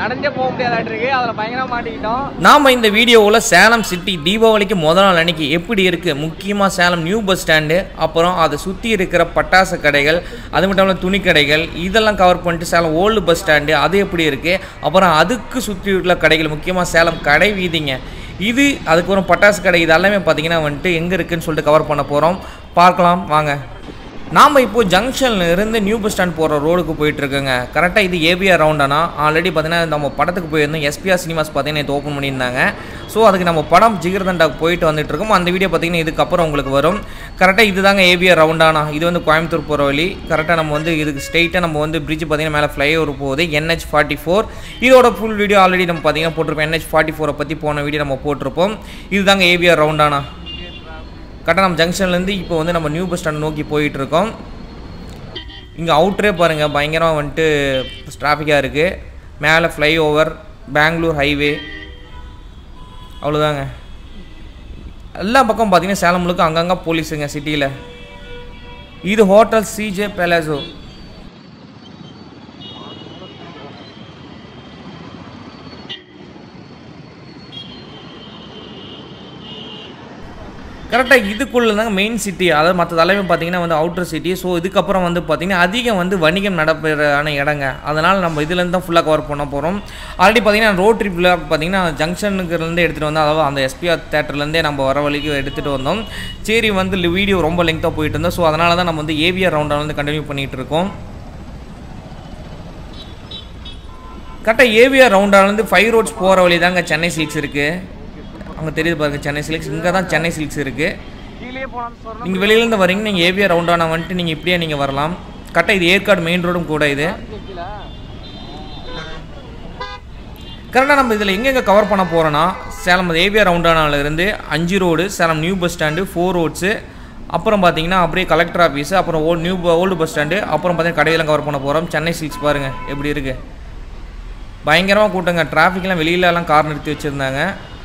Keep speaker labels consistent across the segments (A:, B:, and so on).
A: நடந்தே போக முடியாதாட்டிருக்கு அதில் பயங்கரமாக மாட்டிக்கிட்டோம்
B: நாம் இந்த வீடியோவில் சேலம் சிட்டி தீபாவளிக்கு முதல் நாள் அன்னைக்கு எப்படி இருக்குது முக்கியமாக சேலம் நியூ பஸ் ஸ்டாண்டு அப்புறம் அதை சுற்றி இருக்கிற பட்டாசு கடைகள் அது மட்டும் இல்லாமல் துணி கடைகள் இதெல்லாம் கவர் பண்ணிட்டு சேலம் ஓல்டு பஸ் ஸ்டாண்டு அது எப்படி இருக்குது அப்புறம் அதுக்கு சுற்றி உள்ள கடைகள் முக்கியமாக சேலம் கடை வீதிங்க இது அதுக்கப்புறம் பட்டாசு கடை இது எல்லாமே பார்த்தீங்கன்னா வந்துட்டு எங்கே இருக்குன்னு சொல்லிட்டு கவர் பண்ண போகிறோம் பார்க்கலாம் வாங்க நாம் இப்போ ஜங்ஷன்ல இருந்து நியூ பஸ் ஸ்டாண்ட் போகிற ரோடுக்கு போயிட்டு இருக்கோங்க கரெக்டாக இது ஏபிஆர் ரவுண்டானா ஆல்ரெடி பார்த்தீங்கன்னா நம்ம படத்துக்கு போயிருந்தோம் எஸ்பிஆர் சினிமாஸ் பார்த்தீங்கன்னா இது ஓப்பன் பண்ணியிருந்தாங்க ஸோ அதுக்கு நம்ம படம் ஜிகர்தண்டாக்கு போயிட்டு வந்துட்டு இருக்கோம் அந்த வீடியோ பார்த்தீங்கன்னா இதுக்கப்புறம் உங்களுக்கு வரும் கரெக்டாக இதுதாங்க ஏபிஆர் ரவுண்டானா இது வந்து கோயம்புத்தூர் போகிற வழி கரெக்டாக நம்ம வந்து இதுக்கு ஸ்ட்ரெயிட்டாக நம்ம வந்து பிரிட்ஜ் பார்த்தீங்கன்னா மேலே ஃப்ளைஓவர் போகுது என்ஹெச் ஃபார்ட்டி ஃபோர் இதோட ஃபுல் வீடியோ ஆல்ரெடி நம்ம பார்த்தீங்கன்னா போட்டிருப்போம் என்ஹெச் ஃபார்ட்டி ஃபோரை பற்றி போன வீடியோ நம்ம போட்டிருப்போம் இதுதாங்க ஏபிஆர் ரவுண்டானா கரெக்டாக நம்ம ஜங்ஷன்லேருந்து இப்போ வந்து நம்ம நியூ பஸ் ஸ்டாண்ட் நோக்கி போயிட்டு இருக்கோம் இங்கே அவுட்ரே பாருங்கள் பயங்கரமாக வந்துட்டு டிராஃபிக்காக இருக்குது மேலே ஃப்ளைஓவர் பெங்களூர் ஹைவே அவ்வளோதாங்க எல்லா பக்கம் பார்த்தீங்கன்னா சேலம் முழுக்க அங்கங்கே போலீஸுங்க சிட்டியில் இது ஹோட்டல் சிஜே பேலாசோ கரெக்டாக இதுக்குள்ள தாங்க மெயின் சிட்டி அதாவது மற்ற தலைமை பார்த்தீங்கன்னா வந்து அவுட்டர் சிட்டி ஸோ இதுக்கப்புறம் வந்து பார்த்தீங்கன்னா அதிகம் வந்து வணிகம் நடைபெறான இடங்க அதனால் நம்ம இதுலேருந்து தான் ஃபுல்லாக கவர் பண்ண போகிறோம் ஆல்ரெடி பார்த்தீங்கன்னா ரோட் ட்ரிப் விளாக் பார்த்தீங்கன்னா ஜங்ஷனுக்குலேருந்து எடுத்துகிட்டு வந்து அதாவது அந்த எஸ்பிஆர் தேட்டர்லேருந்தே நம்ம வர வழிக்கு எடுத்துகிட்டு வந்தோம் சரி வந்து வீடியோ ரொம்ப லெங்க்த்தாக போயிட்டு இருந்தோம் ஸோ அதனால தான் நம்ம வந்து ஏவிஆர் ரவுண்டாக வந்து கண்டினியூ பண்ணிகிட்டு இருக்கோம் கரெக்டாக ஏவிஆர் ரவுண்டாலேருந்து ஃபைவ் ரோட்ஸ் போகிற வழி தாங்க சென்னை சில்க்ஸ் இருக்குது அங்கே தெரியுது பாருங்க சென்னை சில்க்ஸ் இங்கே தான் சென்னை சில்க்ஸ் இருக்குது
A: கீழே போனாலும் சொல்லணும்
B: நீங்கள் வெளியிலேருந்து வரீங்க நீங்கள் ஏவிஆர் ரவுண்டான வந்துட்டு நீங்கள் இப்படியே நீங்கள் வரலாம் கரெக்டாக இது ஏற்காடு மெயின் ரோடும் கூட இது
A: கீழே
B: கரெக்டாக நம்ம இதில் எங்கெங்கே கவர் பண்ண போகிறோன்னா சேலம் ஏவிஆர் ரவுண்டானாலேருந்து அஞ்சு road Salem new bus stand four roads அப்புறம் பார்த்தீங்கன்னா அப்படியே கலெக்டர் ஆஃபீஸு அப்புறம் old new old bus stand அப்புறம் பார்த்தீங்கன்னா கடையெல்லாம் கவர் பண்ண போகிறோம் சென்னை சில்க்ஸ் பாருங்கள் எப்படி இருக்குது பயங்கரமாக கூட்டங்க டிராஃபிக்லாம் வெளியிலலாம் கார் நிறுத்தி வச்சுருந்தாங்க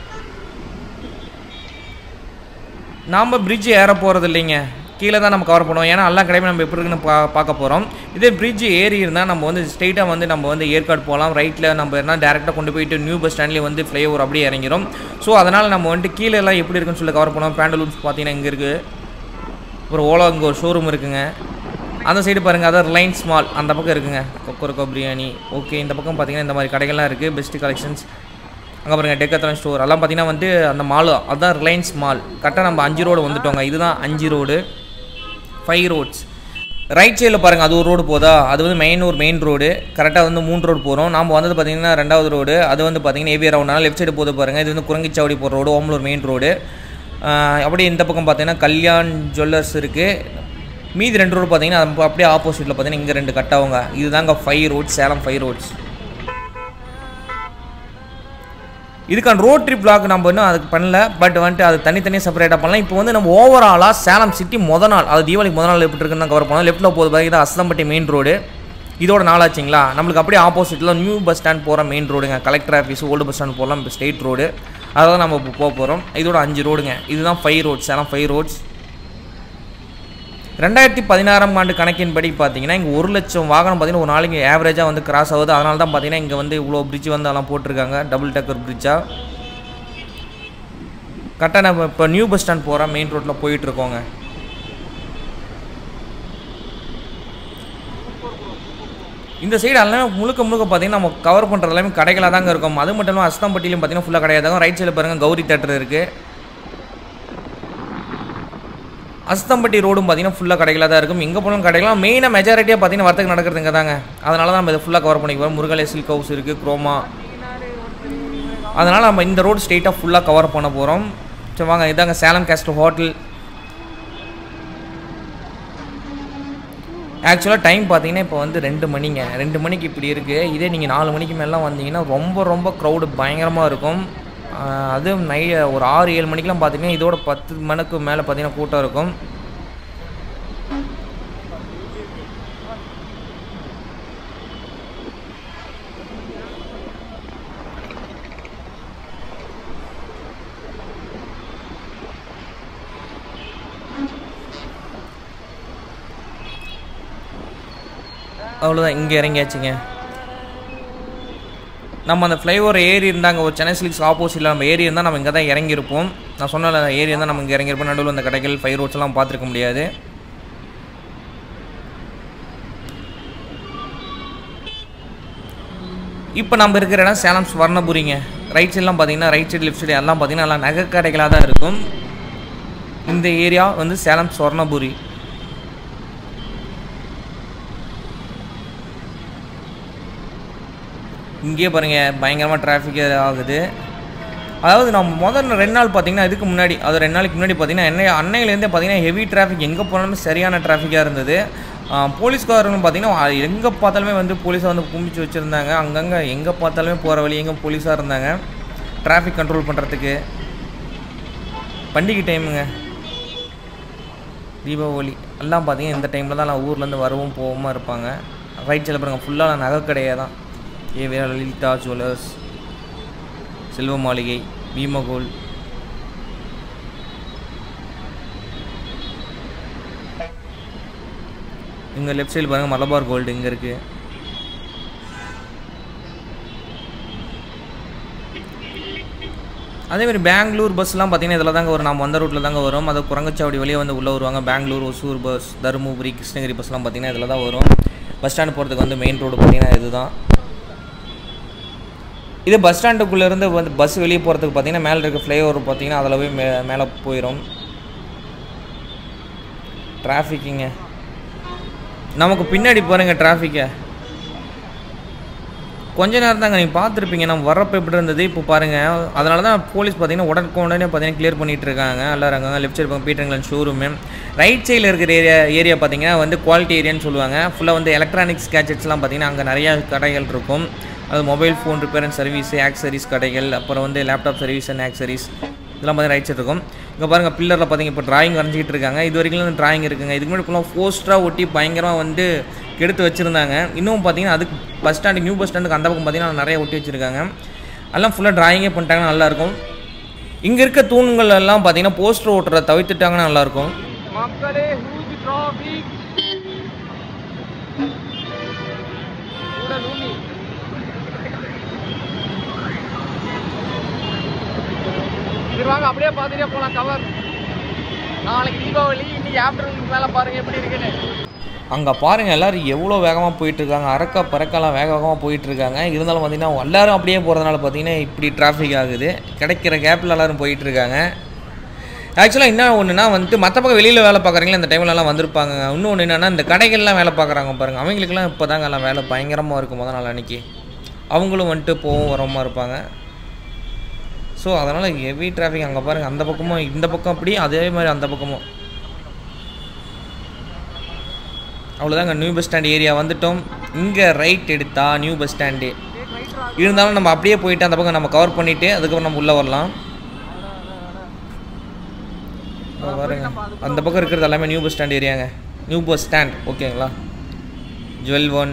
B: நாம் பிரிட்ஜ் ஏற போகிறது இல்லைங்க கீழே தான் நம்ம கவர் பண்ணுவோம் ஏன்னா எல்லா கடையுமே நம்ம எப்படி இருக்குன்னு பா பார்க்க போகிறோம் இதே பிரிட்ஜ் ஏறி இருந்தால் நம்ம வந்து ஸ்ட்ரெயிட்டாக வந்து நம்ம வந்து ஏற்காடு போகலாம் ரைட்டில் நம்ம என்ன டேரெக்டாக கொண்டு போயிட்டு நியூ பஸ் ஸ்டாண்ட்லேயே வந்து ஃப்ளைஓவர் அப்படியே இறங்கிரும் ஸோ அதனால் நம்ம வந்துட்டு கீழே எல்லாம் எப்படி இருக்குன்னு சொல்லி கவர் பண்ணுவோம் பேண்டலூன்ஸ் பார்த்தீங்கன்னா இங்கே இருக்குது அப்புறம் ஓலோ இங்கே ஒரு ஷோரூம் இருக்குங்க அந்த சைடு பாருங்கள் அதான் ரிலையன்ஸ் மால் அந்த பக்கம் இருக்குங்க கொக்கரக்கோ பிரியாணி ஓகே இந்த பக்கம் பார்த்தீங்கன்னா இந்த மாதிரி கடைகள்லாம் இருக்குது பெஸ்ட் கலெக்ஷன்ஸ் அங்கே பாருங்கள் டெக்கத்ரான் ஸ்டோர் எல்லாம் பார்த்தீங்கன்னா வந்து அந்த மால் அதுதான் ரிலையன்ஸ் மால் கரெக்டாக நம்ம அஞ்சு ரோடு வந்துட்டோங்க இதுதான் அஞ்சு ரோடு ஃபைவ் ரோட்ஸ் ரைட் சைடில் பாருங்கள் அது ஒரு ரோடு போதா அது வந்து மெயின் ஒரு மெயின் ரோடு கரெக்டாக வந்து மூணு ரோடு போகிறோம் நம்ம வந்தது பார்த்தீங்கன்னா ரெண்டாவது ரோடு அது வந்து பார்த்தீங்கன்னா ஏவிஆர் ரவுண்டான லெஃப்ட் சைடு போது பாருங்கள் இது வந்து குரங்கிச்சாவடி போகிற ரோடு ஓமலூர் மெயின் ரோடு அப்படியே இந்த பக்கம் பார்த்தீங்கன்னா கல்யாண் ஜுவல்லர்ஸ் இருக்குது மீதி ரெண்டு ரோடு பார்த்தீங்கன்னா அது அப்படியே ஆப்போசிட்டில் பார்த்தீங்கன்னா இங்கே ரெண்டு கட்டவங்க இதுதாங்க five roads Salem five roads இதுக்கான ரோட் ட்ரிப் vlog நம்ம இன்னும் அதுக்கு பண்ணல பட் வந்துட்டு அது தனித்தனியாக செப்பரேட்டாக பண்ணலாம் இப்போ வந்து நம்ம ஓவராலாக சேலம் சிட்டி முத நாள் அது தீபாவளிக்கு முத நாள் எப்படி இருக்குன்னு தான் கவர் பண்ணோம் லெஃப்ட்டில் போகுது பார்த்தீங்கன்னா அஸ்தம்பட்டி மெயின் ரோடு இதோட நாளாச்சுங்களா நம்மளுக்கு அப்படியே ஆப்போசிட்டில் நியூ பஸ் ஸ்டாண்ட் போகிற மெயின் ரோடுங்க collector office old bus stand போகலாம் இப்போ ஸ்டேட் ரோடு அதான் நம்ம இப்போ போக போகிறோம் இதோட அஞ்சு ரோடுங்க இதுதான் five roads Salem five roads ரெண்டாயிரத்தி பதினாறாம் ஆண்டு கணக்கின்படி பார்த்தீங்கன்னா இங்கே ஒரு லட்சம் வாகனம் பார்த்தீங்கன்னா ஒரு நாளைக்கு ஆவரேஜாக வந்து கிராஸ் ஆகுது அதனால தான் பார்த்தீங்கன்னா இங்கே வந்து இவ்வளோ பிரிட்ஜ் வந்து அதெல்லாம் போட்டிருக்காங்க டபுள் டக்கர் பிரிட்ஜாக கரெக்டாக நம்ம இப்போ நியூ பஸ் ஸ்டாண்ட் போகிற மெயின் ரோட்டில் போயிட்டு இருக்கோங்க இந்த சைடு எல்லாமே முழுக்க முழுக்க பார்த்தீங்கன்னா நம்ம கவர் பண்ணுற எல்லாமே கடைகளாக தாங்க இருக்கும் அது மட்டும் இல்லாமல் அஸ்தாம்பட்டிலையும் பார்த்தீங்கன்னா ஃபுல்லாக கிடையாது ரைட் சைடில் பாருங்கள் கௌரி தேட்டர் இருக்குது அஸ்தம்பட்டி ரோடும் பார்த்தீங்கன்னா ஃபுல்லாக கடைகளாக தான் இருக்கும் எங்கே போனாலும் கடைகளாக மெயினாக மெஜாரிட்டியாக பார்த்தீங்கன்னா வர்த்தகம் நடக்கிறது இங்கே தாங்க அதனால தான் நம்ம இதை ஃபுல்லாக கவர் பண்ணிக்குவோம் முருகலை சில்க் ஹவுஸ் இருக்குது குரோமா அதனால் நம்ம இந்த ரோடு ஸ்ட்ரெயிட்டாக ஃபுல்லாக கவர் பண்ண போகிறோம் சரி வாங்க இதாங்க சேலம் கேஸ்டல் ஹோட்டல் ஆக்சுவலாக டைம் பார்த்தீங்கன்னா இப்போ வந்து ரெண்டு மணிங்க ரெண்டு மணிக்கு இப்படி இருக்குது இதே நீங்கள் நாலு மணிக்கு மேலாம் வந்தீங்கன்னா ரொம்ப ரொம்ப க்ரௌடு பயங்கரமாக இருக்கும் ஆஹ் அதுவும் நை ஒரு ஆறு ஏழு மணிக்கெலாம் பார்த்தீங்கன்னா இதோட பத்து மணிக்கு மேலே பார்த்தீங்கன்னா கூட்டம் இருக்கும் அவ்வளோதான் இங்கே இறங்கியாச்சுங்க நம்ம அந்த ஃப்ளைஓவர் ஏறி இருந்தாங்க ஒரு சென்னை சிலிக்ஸ் ஆப்போசிட்டில் நம்ம ஏறி இருந்தால் நம்ம இங்கே தான் இறங்கியிருப்போம் நான் சொன்ன ஏறி இருந்தால் நம்ம இங்கே இறங்கியிருப்போம் நடுவில் அந்த கடைகள் ஃபைவ் ரோட்ஸ் எல்லாம் பார்த்துருக்க முடியாது இப்போ நம்ம இருக்கிற இடம் சேலம் ஸ்வர்ணபுரிங்க ரைட் சைட்லாம் பார்த்தீங்கன்னா ரைட் சைடு லெஃப்ட் சைடு எல்லாம் பார்த்தீங்கன்னா எல்லாம் நகை கடைகளாக தான் இருக்கும் இந்த ஏரியா வந்து சேலம் ஸ்வர்ணபுரி இங்கேயே பாருங்க பயங்கரமாக டிராஃபிக் ஆகுது அதாவது நம்ம முதல்ல ரெண்டு நாள் பார்த்தீங்கன்னா இதுக்கு முன்னாடி அது ரெண்டு நாளைக்கு முன்னாடி பார்த்தீங்கன்னா என்ன அன்னையிலேருந்தே பார்த்தீங்கன்னா ஹெவி டிராஃபிக் எங்கே போனாலுமே சரியான டிராஃபிக்காக இருந்தது ஆஹ் போலீஸ்காரங்க பார்த்தீங்கன்னா எங்கே பார்த்தாலுமே வந்து போலீஸை வந்து கும்பிச்சு வச்சுருந்தாங்க அங்கங்கே எங்கே பார்த்தாலுமே போகிற வழி எங்கே போலீஸாக இருந்தாங்க டிராஃபிக் கண்ட்ரோல் பண்ணுறதுக்கு பண்டிகை டைமுங்க தீபாவளி எல்லாம் பார்த்தீங்கன்னா இந்த டைமில் தான் எல்லாம் ஊர்லேருந்து வரவும் போகவும் இருப்பாங்க ரைட் சைடில் பாருங்கள் ஃபுல்லாக நகை கடையே தான் ஏவியா லலிதா ஜுவல்லர்ஸ் செல்வ மாளிகை பீமகோல் இங்கே லெஃப்ட் சைடு பாருங்கள் மலபார் கோல்டு இங்கே இருக்குது அதே மாதிரி பெங்களூர் பஸ்லாம் பார்த்தீங்கன்னா இதில் தாங்க வரும் நம்ம வந்த ரூட்டில் தாங்க வரும் அது குரங்கச்சாவடி வெளியே வந்து உள்ளே வருவாங்க பெங்களூர் ஒசூர் பஸ் தருமபுரி கிருஷ்ணகிரி பஸ்லாம் பார்த்தீங்கன்னா இதில் தான் வரும் பஸ் ஸ்டாண்ட் போகிறதுக்கு வந்து மெயின் ரோடு பார்த்தீங்கன்னா இதுதான் இது பஸ் ஸ்டாண்டுக்குள்ளேருந்து வந்து பஸ் வெளியே போகிறதுக்கு பார்த்தீங்கன்னா மேலே இருக்க ஃப்ளைஓவர் பார்த்தீங்கன்னா அதில் போய் மே மேலே போயிடும் டிராஃபிக்குங்க நமக்கு பின்னாடி பாருங்கள் டிராஃபிக்கை கொஞ்ச நேரம் தாங்க நீங்கள் பார்த்துருப்பீங்க நம்ம வர்றப்ப எப்படி இருந்தது இப்போ பாருங்கள் அதனால தான் போலீஸ் பார்த்தீங்கன்னா உடனுக்கு உடனே பார்த்தீங்கன்னா கிளியர் பண்ணிட்டு இருக்காங்க எல்லாரும் இருக்காங்க லெஃப்ட் சைடு பக்கம் பீட்டர் இங்கிலாந்து ஷோரூமு ரைட் சைடில் இருக்கிற ஏரியா ஏரியா பார்த்தீங்கன்னா வந்து குவாலிட்டி ஏரியான்னு சொல்லுவாங்க ஃபுல்லாக வந்து எலக்ட்ரானிக்ஸ் கேஜெட்ஸ்லாம் பார்த்தீங்கன்னா அங்கே நிறையா கடைகள் இருக்கும் அது mobile phone repair and service accessories கடைகள் அப்புறம் வந்து லேப்டாப் சர்வீஸ் அண்ட் ஆக்சரிஸ் இதெல்லாம் பார்த்தீங்கன்னா ரைட் சைடு இருக்கும் இங்கே பாருங்கள் பில்லரில் பார்த்தீங்க இப்போ டிராயிங் வரைஞ்சிக்கிட்டு இருக்காங்க இது வரைக்கும் டிராயிங் இருக்குங்க இதுக்கு முன்னாடி ஃபுல்லாக போஸ்டராக ஒட்டி பயங்கரமாக வந்து கெடுத்து வச்சுருந்தாங்க இன்னும் பார்த்தீங்கன்னா அதுக்கு பஸ் ஸ்டாண்டு நியூ பஸ் ஸ்டாண்டுக்கு அந்த பக்கம் பார்த்தீங்கன்னா நிறைய ஒட்டி வச்சுருக்காங்க எல்லாம் ஃபுல்லாக டிராயிங்கே பண்ணிட்டாங்கன்னா நல்லாயிருக்கும் இங்கே இருக்க தூண்கள் எல்லாம் பார்த்தீங்கன்னா போஸ்டர் ஓட்டுறத தவிர்த்துட்டாங்கன்னா நல்லாயிருக்கும்
A: மக்களே ஹூஜ் டிராஃபிக் கூட லூனி சரி வாங்க அப்படியே பார்த்துட்டே போகலாம் கவர் நாளைக்கு தீபாவளி இன்னைக்கு ஆஃப்டர்நூன் மேலே பாருங்க எப்படி இருக்குன்னு
B: அங்கே பாருங்கள் எல்லோரும் எவ்வளோ வேகமாக போயிட்டுருக்காங்க அறக்க பறக்கலாம் வேக வேகமாக போயிட்டுருக்காங்க இருந்தாலும் பார்த்தீங்கன்னா எல்லாரும் அப்படியே போகிறதுனால பார்த்தீங்கன்னா இப்படி டிராஃபிக் ஆகுது கிடைக்கிற கேப்பில் எல்லோரும் போயிட்டுருக்காங்க ஆக்சுவலாக என்ன ஒன்றுனா வந்துட்டு மற்ற பக்கம் வெளியில் வேலை பார்க்குறீங்களா இந்த டைம்லலாம் வந்திருப்பாங்க இன்னொன்று என்னென்னா இந்த கடைகள்லாம் வேலை பார்க்குறாங்க பாருங்கள் அவங்களுக்குலாம் இப்போ தாங்க எல்லாம் வேலை பயங்கரமாக இருக்கும் முதல் நாள் அன்றைக்கி அவங்களும் வந்துட்டு போகவும் வரமா இருப்பாங்க ஸோ அதனால் ஹெவி டிராஃபிக் அங்கே பாருங்கள் அந்த பக்கமும் இந்த பக்கம் அப்படி அதே மாதிரி அந்த பக்கமும் அவ்வளோதாங்க நியூ பஸ் ஸ்டாண்ட் ஏரியா வந்துட்டோம் இங்கே ரைட் எடுத்தா நியூ பஸ் ஸ்டாண்டு இருந்தாலும் நம்ம அப்படியே போயிட்டு அந்த பக்கம் நம்ம கவர் பண்ணிவிட்டு அதுக்கப்புறம் நம்ம உள்ளே வரலாம் இதோ பாருங்க அந்த பக்கம் இருக்கிறது எல்லாமே நியூ பஸ் ஸ்டாண்ட் ஏரியாங்க நியூ பஸ் ஸ்டாண்ட் ஓகேங்களா ஜுவல் ஒன்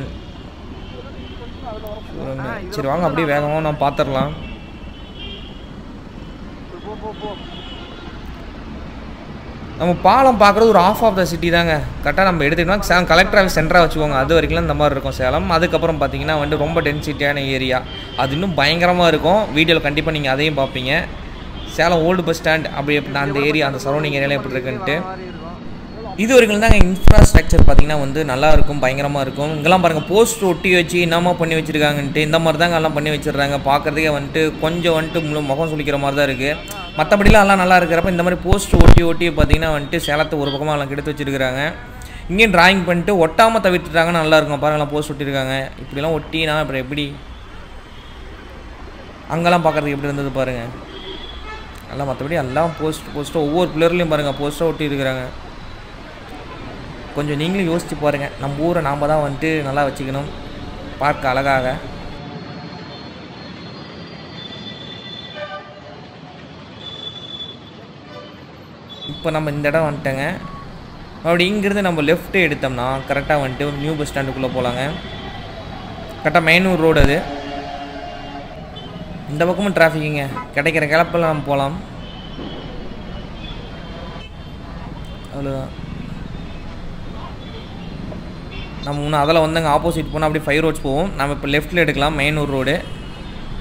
B: சரி வாங்க அப்படியே வேகமாக நான் பார்த்துடலாம்
A: போ போ போ
B: நம்ம பாலம் பார்க்குறது ஒரு ஆஃப் ஆஃப் த சிட்டி தாங்க கரெக்டாக நம்ம எடுத்துக்கிட்டோம் சேலம் கலெக்டர் ஆஃபீஸ் சென்டராக வச்சுக்கோங்க அது வரைக்கும் இந்த மாதிரி இருக்கும் சேலம் அதுக்கப்புறம் பார்த்தீங்கன்னா வந்து ரொம்ப டென்சிட்டியான ஏரியா அது இன்னும் பயங்கரமாக இருக்கும் வீடியோவில் கண்டிப்பாக நீங்கள் அதையும் பார்ப்பீங்க சேலம் ஓல்டு பஸ் ஸ்டாண்ட் அப்படி எப்படி அந்த ஏரியா அந்த சரௌண்டிங் ஏரியாலாம் எப்படி இருக்குன்ட்டு
A: மாதிரி இருக்கும்
B: இது வரைக்கும் தாங்க இன்ஃப்ராஸ்ட்ரக்சர் பார்த்தீங்கன்னா வந்து நல்லா இருக்கும் பயங்கரமாக இருக்கும் இங்கெல்லாம் பாருங்கள் போஸ்ட் ஒட்டி வச்சு என்னமா பண்ணி வச்சுருக்காங்கன்ட்டு இந்த மாதிரி தாங்க எல்லாம் பண்ணி வச்சிடுறாங்க பார்க்குறதுக்கே வந்துட்டு கொஞ்சம் வந்துட்டு முழு முகம் சுளிக்கிற மாதிரி தான் இருக்குது மற்றபடிலாம் எல்லாம் நல்லா இருக்கிறப்ப இந்த மாதிரி போஸ்ட் ஒட்டி ஒட்டி பார்த்தீங்கன்னா வந்துட்டு சேலத்தை ஒரு பக்கமாக எல்லாம் கெடுத்து வச்சிருக்காங்க இங்கேயும் டிராயிங் பண்ணிட்டு ஒட்டாமல் தவிர்த்துட்டாங்கன்னா நல்லா இருக்கும் பாருங்கலாம் போஸ்ட் ஒட்டியிருக்காங்க இப்படிலாம் ஒட்டினா அப்புறம் எப்படி அங்கெல்லாம் பார்க்குறதுக்கு எப்படி இருந்தது பாருங்கள் எல்லாம் மற்றபடி எல்லாம் போஸ்ட் போஸ்ட்டோ ஒவ்வொரு பிளர்லையும் பாருங்கள் போஸ்ட்டாக ஒட்டி இருக்கிறாங்க கொஞ்சம் நீங்களும் யோசிச்சு பாருங்கள் நம்ம ஊரை நாம் தான் வந்துட்டு நல்லா வச்சுக்கணும் பார்க்க அழகாக இப்போ நம்ம இந்த இடம் வந்துட்டோங்க அப்படி இங்கேருந்து நம்ம லெஃப்ட் எடுத்தோம்னா கரெக்டாக வந்துட்டு நியூ பஸ் ஸ்டாண்டுக்குள்ளே போகலாங்க கரெக்டாக மெயினூர் ரோடு அது இந்த பக்கமும் டிராஃபிக்குங்க கிடைக்கிற கிளப்பில் நம்ம போகலாம் அவ்வளோதான் நம்ம இன்னும் அதில் வந்தங்க ஆப்போசிட் போனால் அப்படியே ஃபைவ் ரோட்ஸ் போவோம் நம்ம இப்போ லெஃப்ட்டில் எடுக்கலாம் மெயினூர் ரோடு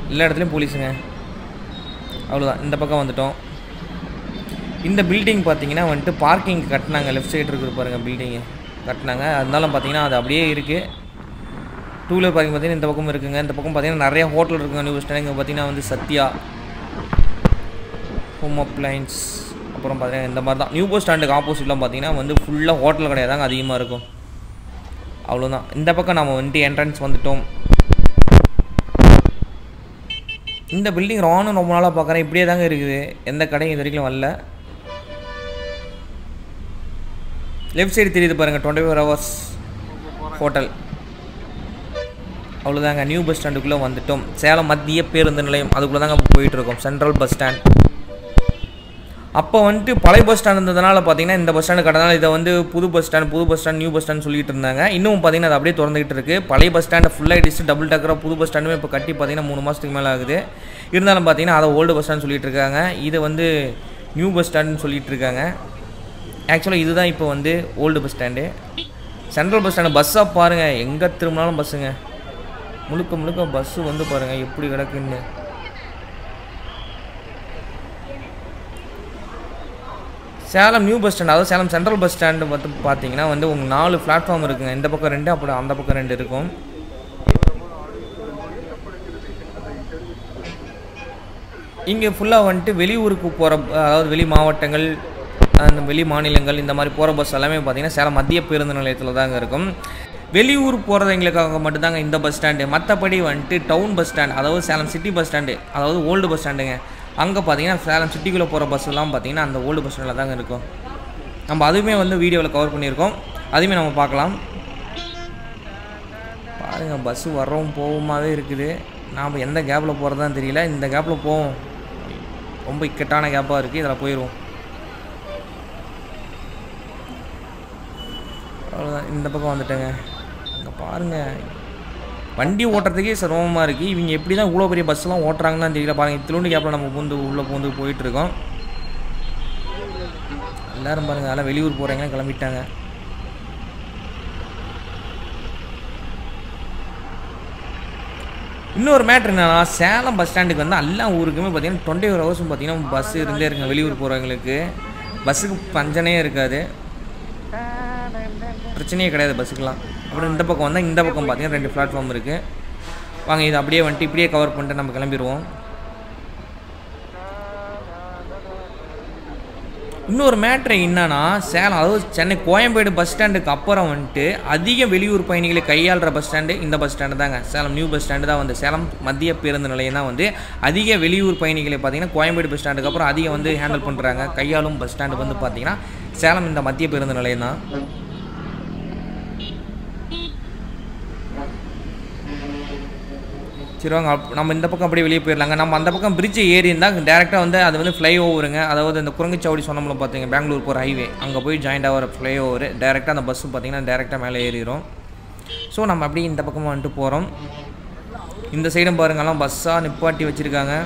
B: எல்லா இடத்துலையும் போலீஸுங்க அவ்வளோதான் இந்த பக்கம் வந்துட்டோம் இந்த பில்டிங் பார்த்தீங்கன்னா வந்துட்டு பார்க்கிங் கட்டினாங்க லெஃப்ட் சைடு இருக்கிற பாருங்க பில்டிங்கு கட்டினாங்க இருந்தாலும் பார்த்தீங்கன்னா அது அப்படியே இருக்குது டூ வீலர் பார்க்கிங் பார்த்தீங்கன்னா இந்த பக்கம் இருக்குங்க இந்த பக்கம் பார்த்தீங்கன்னா நிறைய ஹோட்டல் இருக்குங்க நியூ ஸ்டாண்ட் இங்கே பார்த்தீங்கன்னா வந்து சத்யா ஹோம் அப்ளைன்ஸ் அப்புறம் பார்த்தீங்கன்னா இந்த மாதிரி தான் நியூ பஸ் ஸ்டாண்டுக்கு ஆப்போசிட்லாம் பார்த்தீங்கன்னா வந்து ஃபுல்லாக ஹோட்டல் கிடையாதாங்க அதிகமாக இருக்கும் அவ்வளோதான் இந்த பக்கம் நம்ம வந்துட்டு என்ட்ரன்ஸ் வந்துட்டோம் இந்த பில்டிங் ரானும் ரொம்ப நாளாக பார்க்குறேன் இப்படியே தாங்க இருக்குது எந்த கடையும் இது வரைக்கும் வரல லெஃப்ட் சைடு தெரியுது பாருங்கள் டுவெண்ட்டி ஃபோர் ஹவர்ஸ் ஹோட்டல் அவ்வளோதாங்க நியூ பஸ் ஸ்டாண்டுக்குள்ளே வந்துட்டோம் சேலம் மத்திய பேருந்து நிலையம் அதுக்குள்ளே தாங்க இப்போ போயிட்டுருக்கோம் சென்ட்ரல் பஸ் ஸ்டாண்ட் அப்போ வந்துட்டு பழைய பஸ் ஸ்டாண்ட் இருந்ததுனால பார்த்தீங்கன்னா இந்த பஸ் ஸ்டாண்டு கடனால இதை வந்து புது பஸ் ஸ்டாண்ட் புது bus stand new bus stand சொல்லிட்டு இருந்தாங்க இன்னும் பார்த்தீங்கன்னா அது அப்படியே திறந்துகிட்டு இருக்கு பழைய பஸ் ஸ்டாண்டை ஃபுல்லாக இடிச்சு டபுள் டக்கராக புது பஸ் ஸ்டாண்டுமே இப்போ கட்டி பார்த்தீங்கன்னா மூணு மாதத்துக்கு மேலே ஆகுது இருந்தாலும் பார்த்தீங்கன்னா அதை ஓல்டு பஸ் ஸ்டாண்ட் சொல்லிட்டு இருக்காங்க இது வந்து நியூ பஸ் ஸ்டாண்டுன்னு சொல்லிட்டு இருக்காங்க ஆக்சுவலாக இதுதான் இப்போ வந்து old bus stand central bus stand பஸ்ஸாக பாருங்கள் எங்கே திரும்பினாலும் பஸ்ஸுங்க முழுக்க முழுக்க பஸ்ஸு வந்து பாருங்கள் எப்படி கிடக்குன்னு சேலம் நியூ பஸ் ஸ்டாண்ட் அதாவது சேலம் சென்ட்ரல் பஸ் ஸ்டாண்டு வந்து பார்த்தீங்கன்னா வந்து உங்களுக்கு நாலு பிளாட்ஃபார்ம் இருக்குங்க இந்த பக்கம் ரெண்டு அப்புறம் அந்த பக்கம் ரெண்டு இருக்கும் இங்கே ஃபுல்லாக வந்துட்டு வெளியூருக்கு போகிற அதாவது வெளி மாவட்டங்கள் அந்த வெளி மாநிலங்கள் இந்த மாதிரி போகிற பஸ் எல்லாமே பார்த்தீங்கன்னா சேலம் மத்திய பேருந்து நிலையத்தில் தாங்க இருக்கும் வெளியூர் போகிறவங்களுக்காக மட்டும்தாங்க இந்த பஸ் ஸ்டாண்டு மற்றபடி வந்துட்டு டவுன் பஸ் ஸ்டாண்ட் அதாவது சேலம் சிட்டி பஸ் ஸ்டாண்டு அதாவது ஓல்டு பஸ் ஸ்டாண்டுங்க அங்கே பார்த்தீங்கன்னா சேலம் சிட்டிக்குள்ளே போகிற பஸ்ஸெல்லாம் பார்த்தீங்கன்னா அந்த ஓல்டு பஸ் ஸ்டாண்டில் தாங்க இருக்கும் நம்ம அதுவுமே வந்து வீடியோவில் கவர் பண்ணியிருக்கோம் அதுவுமே நம்ம பார்க்கலாம் பாருங்கள் பஸ்ஸு வர்றவும் போகுமாவே இருக்குது நாம் எந்த கேப்பில் போகிறதான்னு தெரியல இந்த கேப்பில் போவோம் ரொம்ப இக்கட்டான கேப்பாக இருக்குது இதில் போயிடுவோம் அவ்வளோதான் இந்த பக்கம் வந்துட்டேங்க இங்கே பாருங்கள் வண்டி ஓட்டுறதுக்கே சிரமமாக இருக்குது இவங்க எப்படி தான் இவ்வளோ பெரிய பஸ்ஸெலாம் ஓட்டுறாங்கன்னு தெரியல பாருங்கள் இத்திலோண்டு கேப்பில் நம்ம பூந்து உள்ளே பூந்து போயிட்டுருக்கோம் எல்லோரும் பாருங்கள் அதெல்லாம் வெளியூர் போகிறீங்க கிளம்பிட்டாங்க இன்னொரு மேட்ரு என்னன்னா சேலம் பஸ் ஸ்டாண்டுக்கு வந்து எல்லா ஊருக்குமே பார்த்தீங்கன்னா டுவெண்ட்டி ஃபோர் ஹவர்ஸும் பார்த்தீங்கன்னா பஸ் இருந்தே இருக்குங்க வெளியூர் போகிறவங்களுக்கு பஸ்ஸுக்கு பஞ்சனே இருக்காது பிரச்சனையே கிடையாது பஸ்ஸுக்கெலாம் அப்புறம் இந்த பக்கம் வந்தால் இந்த பக்கம் பார்த்தீங்கன்னா ரெண்டு பிளாட்ஃபார்ம் இருக்குது வாங்க இது அப்படியே வந்துட்டு இப்படியே கவர் பண்ணிட்டு நம்ம கிளம்பிடுவோம் இன்னொரு மேட்ரு என்னன்னா சேலம் அதாவது சென்னை கோயம்பேடு பஸ் ஸ்டாண்டுக்கு அப்புறம் வந்துட்டு அதிக வெளியூர் பயணிகளை கையாளுற பஸ் ஸ்டாண்டு இந்த பஸ் ஸ்டாண்டு தாங்க சேலம் நியூ பஸ் ஸ்டாண்டு தான் வந்து சேலம் மத்திய பேருந்து நிலையம் தான் வந்து அதிக வெளியூர் பயணிகளை பார்த்தீங்கன்னா கோயம்பேடு பஸ் ஸ்டாண்டுக்கு அப்புறம் அதிகம் வந்து ஹேண்டில் பண்ணுறாங்க கையாளும் பஸ் ஸ்டாண்டு வந்து பார்த்தீங்கன்னா சேலம் இந்த மத்திய பேருந்து நிலையம் தான் சரி வாங்க அப்- நம்ம இந்த பக்கம் அப்படியே வெளியே போயிடலாங்க நம்ம அந்த பக்கம் பிரிட்ஜ் ஏறி இருந்தால் டேரெக்டாக வந்து அது வந்து ஃப்ளை ஓவருங்க அதாவது இந்த குரங்குச்சாவடி சொன்னோம்ல பார்த்தீங்க பெங்களூர் போகிற ஹைவே அங்கே போய் ஜாயிண்ட் ஆகிற ஃப்ளை ஓவர் டேரெக்டாக அந்த பஸ்ஸு பார்த்தீங்கன்னா டேரெக்டாக மேலே ஏறிடும் ஸோ நம்ம அப்படியே இந்த பக்கமாக வந்துட்டு போகிறோம் இந்த சைடும் பாருங்கெல்லாம் பஸ்ஸாக நிப்பாட்டி வச்சுருக்காங்க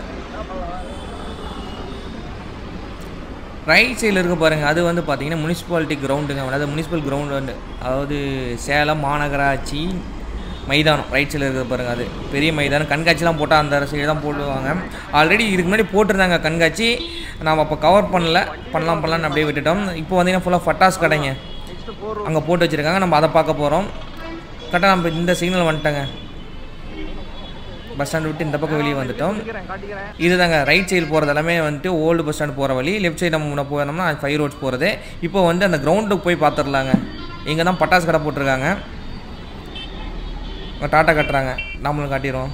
B: ரைட் சைடில் இருக்க பாருங்க அது வந்து பார்த்தீங்கன்னா முனிசிபாலிட்டி கிரவுண்டுங்க அதாவது முனிசிபல் கிரவுண்டு அதாவது சேலம் மாநகராட்சி மைதானம் ரைட் சைடில் இருக்கிற பாருங்க அது பெரிய மைதானம் கண்காட்சிலாம் போட்டால் அந்த சைடு தான் போடுவாங்க ஆல்ரெடி இதுக்கு முன்னாடி போட்டிருந்தாங்க கண்காட்சி நாம் அப்போ கவர் பண்ணல பண்ணலாம் பண்ணலாம்னு அப்படியே விட்டுட்டோம் இப்போ வந்தீங்கன்னா ஃபுல்லாக ஃபட்டாஸ் கடைங்க அங்கே போட்டு வச்சுருக்காங்க நம்ம அதை பார்க்க போகிறோம் கரெக்டாக நம்ம இந்த சிக்னல் வந்துட்டோங்க பஸ் ஸ்டாண்ட் விட்டு இந்த பக்கம் வெளியே வந்துட்டோம்
A: காட்டிக்கிறேன்
B: இதுதாங்க ரைட் சைடு போகிறது எல்லாமே வந்துட்டு ஓல்டு பஸ் ஸ்டாண்ட் போகிற வழி லெஃப்ட் சைடு நம்ம முன்ன போனோம்னா ஃபைவ் ரோட்ஸ் போகிறது இப்போ வந்து அந்த கிரவுண்டுக்கு போய் பார்த்துடலாங்க இங்கே தான் பட்டாசு கடை போட்டிருக்காங்க இங்க டாட்டா கட்டுறாங்க நம்மளும் காட்டிடுவோம்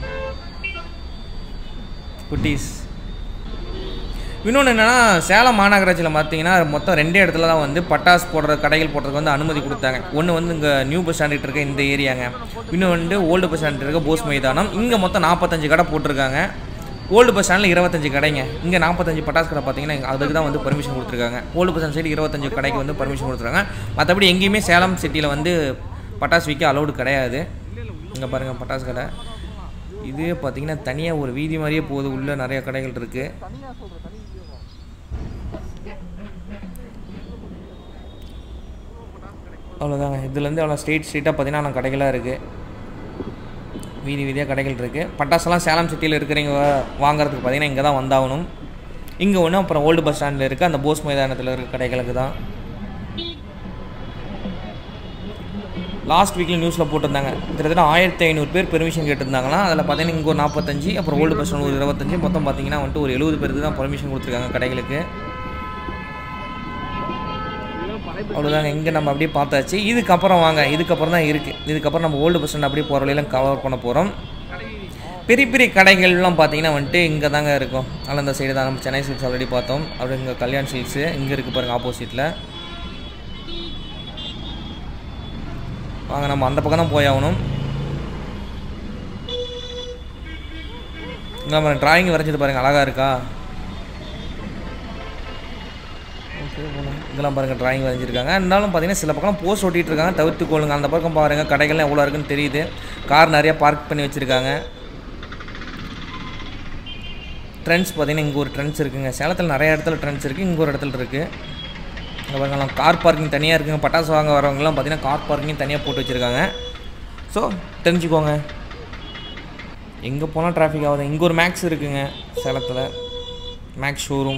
B: குட்டீஸ் இன்னொன்று என்னென்னா சேலம் மாநகராட்சியில் பார்த்தீங்கன்னா மொத்தம் ரெண்டே இடத்துல தான் வந்து பட்டாசு போடுற கடைகள் போடுறதுக்கு வந்து அனுமதி கொடுத்தாங்க ஒன்று வந்து இங்கே நியூ பஸ் ஸ்டாண்ட் இருக்க இந்த ஏரியாங்க இன்னும் வந்து ஓல்டு பஸ் ஸ்டாண்ட் இருக்க போஸ் மைதானம் இங்கே மொத்தம் நாற்பத்தஞ்சு கடை போட்டிருக்காங்க ஓல்டு பஸ் ஸ்டாண்டில் இருபத்தஞ்சு கடைங்க இங்கே நாற்பத்தஞ்சு பட்டாசு கடை பார்த்தீங்கன்னா இங்க அதுக்கு தான் வந்து பர்மிஷன் கொடுத்துருக்காங்க ஓல்டு பஸ் ஸ்டாண்ட் சைடு இருபத்தஞ்சு கடைக்கு வந்து பர்மிஷன் கொடுத்துருக்காங்க மற்றபடி எங்கேயுமே சேலம் சிட்டியில் வந்து பட்டாசு விற்க அலௌடு கிடையாது இங்கே பாருங்கள் பட்டாசு கடை இது பார்த்தீங்கன்னா தனியாக ஒரு வீதி மாதிரியே போகுது உள்ளே நிறைய கடைகள் இருக்குது அவ்வளோதாங்க இதுலேருந்து அவ்வளோ ஸ்ட்ரெயிட் ஸ்ட்ரெயிட்டாக பார்த்தீங்கன்னா நான் கடைகளாக இருக்குது வீதி வீதியாக கடைகள் இருக்குது பட்டாசுலாம் சேலம் சிட்டியில் இருக்கிறவங்க வாங்குறதுக்கு பார்த்தீங்கன்னா இங்கே தான் வந்தாகணும் இங்கே ஒன்று அப்புறம் ஓல்டு பஸ் ஸ்டாண்டில் இருக்குது அந்த போஸ் மைதானத்தில் இருக்க கடைகளுக்கு தான் லாஸ்ட் வீக்கில் நியூஸில் போட்டிருந்தாங்க கிட்டத்தட்ட ஆயிரத்தி ஐநூறு பேர் பெர்மிஷன் கேட்டிருந்தாங்களா அதில் பார்த்தீங்கன்னா இங்கே ஒரு நாற்பத்தஞ்சு அப்புறம் ஓல்டு பஸ் ஸ்டாண்ட் ஒரு இருபத்தஞ்சு மொத்தம் பார்த்தீங்கன்னா வந்துட்டு ஒரு எழுபது பேருக்கு தான் பர்மிஷன் கொடுத்துருக்காங்க கடைகளுக்கு அவ்வளோதாங்க இங்கே நம்ம அப்படியே பார்த்தாச்சு இதுக்கப்புறம் வாங்க இதுக்கப்புறம் தான் இருக்குது இதுக்கப்புறம் நம்ம ஓல்டு பஸ் ஸ்டாண்ட் அப்படியே போகிற வழியெல்லாம் கவர் பண்ண போகிறோம் பெரிய பெரிய கடைகள்லாம் பார்த்தீங்கன்னா வந்துட்டு இங்கே தாங்க இருக்கும் அதில் இந்த சைடு தான் நம்ம சென்னை சில்க்ஸ் ஆல்ரெடி பார்த்தோம் அப்படி இங்கே கல்யாண் சில்க்ஸு இங்கே இருக்குது பாருங்கள் ஆப்போசிட்டில் வாங்க நம்ம அந்த பக்கம் தான் போய் ஆகணும் இங்கே நம்ம டிராயிங் வரைஞ்சது பாருங்கள் அழகாக இருக்கா ஓகே போகலாம் இதெல்லாம் பாருங்கள் டிராயிங் வரைஞ்சிருக்காங்க இருந்தாலும் பார்த்தீங்கன்னா சில பக்கம் போஸ்ட் ஒட்டிட்டு இருக்காங்க தவிர்த்து கொள்ளுங்க அந்த பக்கம் பாருங்கள் கடைகள்லாம் எவ்வளோ இருக்குன்னு தெரியுது கார் நிறையா பார்க் பண்ணி வச்சுருக்காங்க ட்ரெண்ட்ஸ் பார்த்தீங்கன்னா இங்கே ஒரு ட்ரெண்ட்ஸ் இருக்குங்க சேலத்தில் நிறைய இடத்துல ட்ரெண்ட்ஸ் இருக்குது இங்கே ஒரு இடத்துல இருக்குது இங்கே பாருங்கலாம் கார் பார்க்கிங் தனியாக இருக்குங்க பட்டாசு வாங்க வரவங்கலாம் பார்த்தீங்கன்னா கார் பார்க்கிங் தனியாக போட்டு வச்சுருக்காங்க ஸோ தெரிஞ்சுக்கோங்க எங்கே போனால் டிராஃபிக் ஆகுது இங்கே ஒரு மேக்ஸ் இருக்குங்க சேலத்தில் மேக்ஸ் ஷோரூம்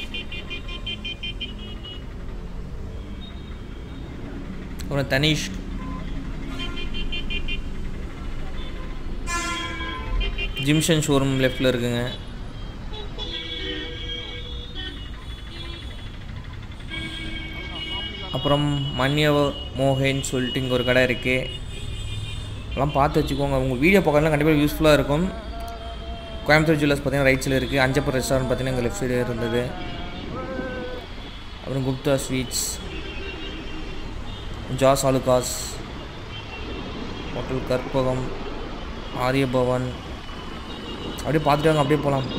B: ஒரு தனிஷ் ஜிம்ஷன் ஷோரூம் லெஃப்டில் இருக்குங்க அப்புறம் மன்யவ மோகன் சொல்லிட்டு இங்கே ஒரு கடை இருக்குது எல்லாம் பார்த்து வச்சுக்கோங்க உங்கள் வீடியோ பார்க்கலாம் கண்டிப்பாக யூஸ்ஃபுல்லாக இருக்கும் கோயம்புத்தூர் ஜுவல்லர்ஸ் பார்த்தீங்கன்னா ரைட் சைடில் இருக்குது அஞ்சப்பர் ரெஸ்டாரண்ட் பார்த்தீங்கன்னா இங்கே லெஃப்ட் சைடு இருந்தது அப்புறம் குப்தா ஸ்வீட்ஸ் ஜாஸ் ஆலுகாஸ் ஹோட்டல் கற்பகம் ஆரியபவன் அப்படியே பார்த்துட்டு வாங்க அப்படியே போகலாம்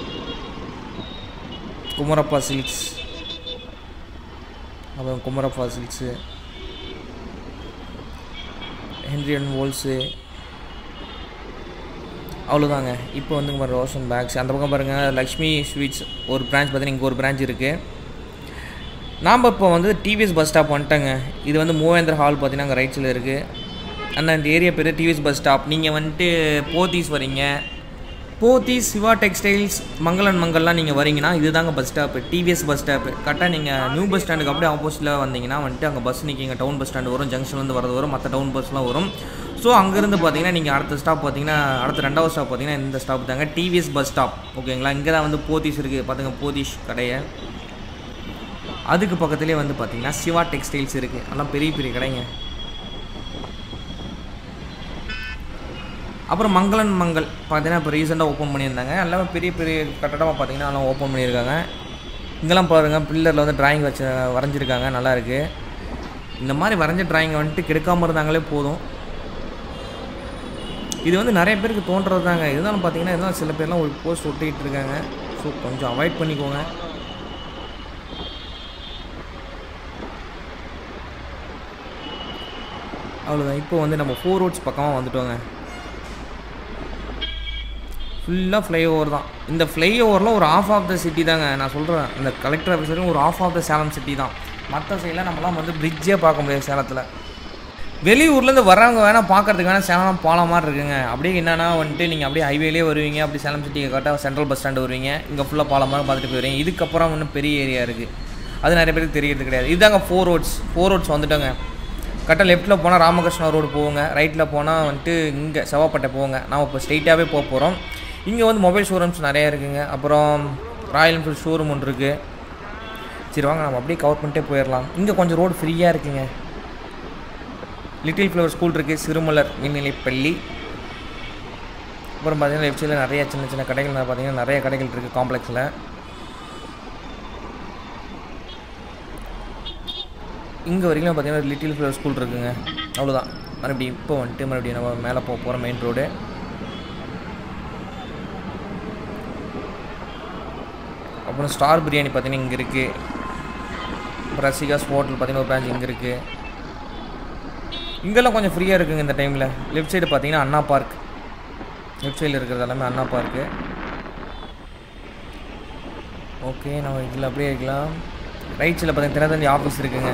B: குமரப்பா சில்க்ஸ் அப்புறம் குமரப்பா சில்க்ஸு ஹென்ரியன் வோல்ஸு அவ்வளோதாங்க இப்போ வந்து மாதிரி ரோஷன் பேக்ஸ் அந்த பக்கம் பாருங்கள் லக்ஷ்மி ஸ்வீட்ஸ் ஒரு பிரான்ச் பார்த்தீங்கன்னா இங்கே ஒரு பிரான்ச் இருக்குது நாம் இப்போ வந்து டிவிஎஸ் பஸ் ஸ்டாப் வந்துட்டேங்க இது வந்து மூவேந்திர ஹால் பார்த்தீங்கன்னா அங்கே ரைட் சைடில் இருக்குது அண்ணா இந்த ஏரியா பேர் டிவிஎஸ் பஸ் ஸ்டாப் நீங்கள் வந்துட்டு போத்தீஸ் வரீங்க போத்தீஸ் சிவா டெக்ஸ்டைல்ஸ் மங்களன் மங்கல்லாம் நீங்கள் வரீங்கன்னா இதுதாங்க bus stop TVS bus stop கரெக்டாக நீங்கள் நியூ பஸ் ஸ்டாண்டுக்கு அப்படியே ஆப்போசிட்டில் வந்தீங்கன்னா வந்துட்டு அங்கே பஸ் நிற்கிங்க டவுன் பஸ் ஸ்டாண்டு வரும் ஜங்ஷன்லேருந்து வரது வரும் மற்ற டவுன் பஸ்லாம் வரும் ஸோ அங்கேருந்து பார்த்தீங்கன்னா நீங்கள் அடுத்த ஸ்டாப் பார்த்தீங்கன்னா அடுத்த ரெண்டாவது ஸ்டாப் பார்த்தீங்கன்னா இந்த ஸ்டாப் தாங்க டிவிஎஸ் பஸ் ஸ்டாப் ஓகேங்களா இங்கே தான் வந்து போத்தீஸ் இருக்குது பார்த்துங்க போத்தீஸ் கடையை அதுக்கு பக்கத்துலேயே வந்து பார்த்தீங்கன்னா சிவா டெக்ஸ்டைல்ஸ் இருக்குது அதெல்லாம் பெரிய பெரிய கடைங்க அப்புறம் மங்களன் மங்கள் பார்த்தீங்கன்னா இப்போ ரீசெண்டாக ஓப்பன் பண்ணியிருந்தாங்க எல்லாமே பெரிய பெரிய கட்டடமாக பார்த்தீங்கன்னா எல்லாம் ஓப்பன் பண்ணியிருக்காங்க இங்கெல்லாம் பாருங்கள் பில்லரில் வந்து டிராயிங் வச்சு வரைஞ்சிருக்காங்க நல்லா இருக்குது இந்த மாதிரி வரைஞ்ச டிராயிங்கை வந்துட்டு கெடுக்காமல் இருந்தாங்களே போதும் இது வந்து நிறைய பேருக்கு தோன்றது தாங்க இருந்தாலும் பார்த்தீங்கன்னா இருந்தாலும் சில பேர்லாம் ஒரு போஸ்ட் ஒட்டிகிட்டு இருக்காங்க ஸோ கொஞ்சம் அவாய்ட் பண்ணிக்கோங்க அவ்வளோதான் இப்போ வந்து நம்ம ஃபோர் ரோட்ஸ் பக்கமாக வந்துட்டோங்க ஃபுல்லாக ஃப்ளைஓவர் தான் இந்த ஃப்ளைஓவரில் ஒரு ஆஃப் ஆஃப் த சிட்டி தாங்க நான் சொல்கிறேன் இந்த கலெக்டர் ஆஃபீஸரும் ஒரு half of the Salem city தான் மற்ற சைடில் நம்மளாம் வந்து பிரிட்ஜே பார்க்க முடியாது சேலத்தில் வெளியூர்லேருந்து வரவங்க வேணால் பார்க்கறதுக்கு வேணால் சேலம் பாலம் மாதிரி இருக்குங்க அப்படியே என்னன்னா வந்துட்டு நீங்கள் அப்படியே ஹைவேலே வருவீங்க அப்படி சேலம் சிட்டிக்கு கரெக்டாக சென்ட்ரல் பஸ் ஸ்டாண்டு வருவீங்க இங்கே ஃபுல்லாக பாலம் மாதிரி பார்த்துட்டு போயிருவீங்க இதுக்கப்புறம் இன்னும் பெரிய ஏரியா இருக்குது அது நிறைய பேருக்கு தெரியறது கிடையாது இதுதாங்க ஃபோர் ரோட்ஸ் ஃபோர் ரோட்ஸ் வந்துட்டோங்க கரெக்டாக லெஃப்ட்டில் போனால் ராமகிருஷ்ணா ரோடு போவோங்க ரைட்டில் போனால் வந்துட்டு இங்கே செவ்வாப்பட்டை போவோங்க நாம் இப்போ ஸ்ட்ரெயிட்டாகவே போக போகிறோம் இங்கே வந்து மொபைல் ஷோரூம்ஸ் நிறையா இருக்குங்க அப்புறம் ராயல் என்ஃபீல்ட் ஷோரூம் ஒன்று இருக்குது சரி வாங்க நம்ம அப்படியே கவர் பண்ணிட்டே போயிடலாம் இங்கே கொஞ்சம் ரோடு ஃப்ரீயாக இருக்குங்க லிட்டில் ஃப்ளவர் ஸ்கூல் இருக்குது சிறுமலர் மேல்நிலைப்பள்ளி அப்புறம் பார்த்தீங்கன்னா லெஃப்ட் சைடில் நிறைய சின்ன சின்ன கடைகள் பார்த்தீங்கன்னா நிறைய கடைகள் இருக்குது காம்ப்ளெக்ஸில் இங்கே வரைக்கும் பார்த்தீங்கன்னா லிட்டில் ஃப்ளவர் ஸ்கூல் இருக்குங்க அவ்வளோதான் மறுபடியும் இப்போ வந்துட்டு மறுபடியும் நம்ம மேலே போக போகிறோம் மெயின் ரோடு அப்புறம் ஸ்டார் பிரியாணி பார்த்தீங்கன்னா இங்கே இருக்குது அப்புறம் ரசிகாஸ் ஹோட்டல் பார்த்தீங்கன்னா ஒரு பிரான்ச் இங்கே இருக்குது இங்கெல்லாம் கொஞ்சம் ஃப்ரீயாக இருக்குங்க இந்த டைமில் லெஃப்ட் சைடு பார்த்தீங்கன்னா அண்ணா பார்க் லெஃப்ட் சைடில் இருக்கிறது எல்லாமே அண்ணா பார்க்கு ஓகே நம்ம இதில் அப்படியே இருக்கலாம் ரைட் சைடில் பார்த்தீங்கன்னா தினத்தந்தி ஆஃபீஸ் இருக்குங்க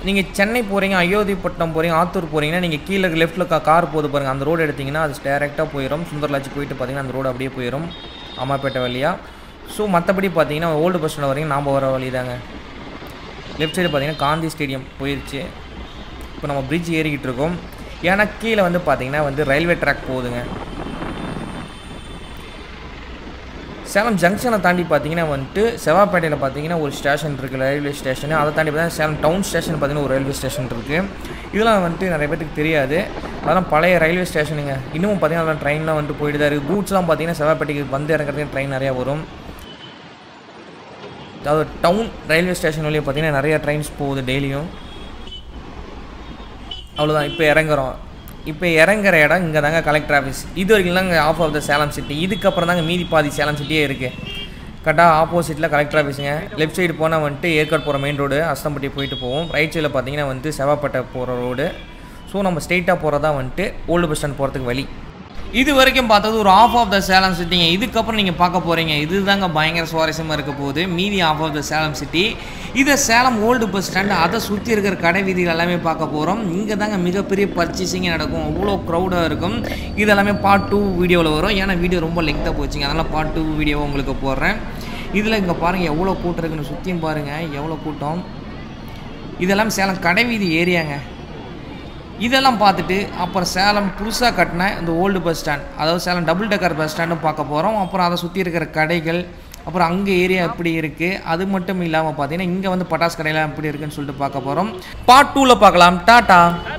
B: நீங்கள் சென்னை போகிறீங்க அயோத்திப்பட்டினம் போகிறீங்க ஆத்தூர் போகிறீங்கன்னா நீங்கள் கீழே லெஃப்ட்டில் கார் போது பாருங்கள் அந்த ரோடு எடுத்தீங்கன்னா அது டேரெக்டாக போயிடும் சுந்தர்லாட்சி போயிட்டு பார்த்தீங்கன்னா அந்த ரோடு அப்படியே போயிடும் அம்மாப்பேட்டை வழியாக ஸோ மற்றபடி பார்த்தீங்கன்னா ஓல்டு பஸ் ஸ்டாண்ட் வரைக்கும் நாம் வர வழி தாங்க லெஃப்ட் சைடு பார்த்தீங்கன்னா காந்தி ஸ்டேடியம் போயிடுச்சு இப்போ நம்ம பிரிட்ஜ் ஏறிக்கிட்டு இருக்கோம் ஏன்னா கீழே வந்து பார்த்தீங்கன்னா வந்து ரயில்வே ட்ராக் போகுதுங்க சேலம் ஜங்ஷனை தாண்டி பார்த்தீங்கன்னா வந்துட்டு செவாப்பேட்டையில் பார்த்தீங்கன்னா ஒரு ஸ்டேஷன் இருக்குது ரயில்வே ஸ்டேஷன் அதை தாண்டி பார்த்தீங்கன்னா சேலம் டவுன் ஸ்டேஷன் பார்த்தீங்கன்னா ஒரு ரயில்வே ஸ்டேஷன் இருக்குது இதெல்லாம் வந்துட்டு நிறைய பேருக்கு தெரியாது அதெல்லாம் பழைய ரயில்வே ஸ்டேஷனுங்க இன்னமும் பார்த்தீங்கன்னா அதெல்லாம் ட்ரெயின்லாம் வந்துட்டு போயிட்டு தான் இருக்குது கூட்ஸ்லாம் பார்த்தீங்கன்னா செவாப்பேட்டைக்கு வந்து இறங்குறதுக்கு ட்ரெயின் நிறையா வரும் அதாவது டவுன் ரயில்வே ஸ்டேஷன் வழியாக பார்த்தீங்கன்னா நிறைய ட்ரெயின்ஸ் போகுது டெய்லியும் அவ்வளோதான் இப்போ இறங்குறோம் இப்போ இறங்குற இடம் இங்கே தாங்க கலெக்டர் ஆஃபீஸ் இது வரைக்கும் தாங்க half of the Salem city இதுக்கப்புறம் தாங்க மீதி பாதி சேலம் சிட்டியே இருக்குது கரெக்டாக ஆப்போசிட்டில் கலெக்டர் ஆஃபீஸுங்க லெஃப்ட் சைடு போனால் வந்துட்டு ஏற்காடு போகிற மெயின் ரோடு அஸ்தம்பட்டி போயிட்டு போவோம் ரைட் சைடில் பார்த்தீங்கன்னா வந்து செவாப்பேட்டை போகிற ரோடு ஸோ நம்ம ஸ்ட்ரெயிட்டாக போகிறதா வந்துட்டு ஓல்டு பஸ் ஸ்டாண்ட் போகிறதுக்கு வழி இது வரைக்கும் பார்த்தது ஒரு ஆஃப் ஆஃப் த சேலம் சிட்டிங்க இதுக்கப்புறம் நீங்கள் பார்க்க போகிறீங்க இதுதாங்க பயங்கர சுவாரஸ்யமாக இருக்க போகுது மீதி half of the Salem city இதை சேலம் ஓல்டு பஸ் ஸ்டாண்டு அதை சுற்றி இருக்கிற கடை வீதிகள் எல்லாமே பார்க்க போகிறோம் இங்கே தாங்க மிகப்பெரிய பர்ச்சேசிங்கே நடக்கும் அவ்வளோ க்ரௌடாக இருக்கும் இது எல்லாமே பார்ட் டூ வீடியோவில் வரும் ஏன்னா வீடியோ ரொம்ப லெங்க்தாக போச்சுங்க அதனால் பார்ட் டூ வீடியோ உங்களுக்கு போடுறேன் இதில் இங்கே பாருங்கள் எவ்வளோ கூட்டம் இருக்குன்னு சுற்றியும் பாருங்கள் எவ்வளோ கூட்டம் இதெல்லாம் சேலம் கடை வீதி ஏரியாங்க இதெல்லாம் பார்த்துட்டு அப்புறம் சேலம் புதுசாக கட்டின இந்த ஓல்டு பஸ் ஸ்டாண்ட் அதாவது சேலம் டபுள் டெக்கர் பஸ் ஸ்டாண்டும் பார்க்க போகிறோம் அப்புறம் அதை சுற்றி இருக்கிற கடைகள் அப்புறம் அங்கே ஏரியா எப்படி இருக்குது அது மட்டும் இல்லாமல் பார்த்தீங்கன்னா இங்கே வந்து பட்டாசு கடையெல்லாம் எப்படி இருக்குன்னு சொல்லிட்டு பார்க்க போகிறோம் பார்ட் டூவில் பார்க்கலாம் டாட்டா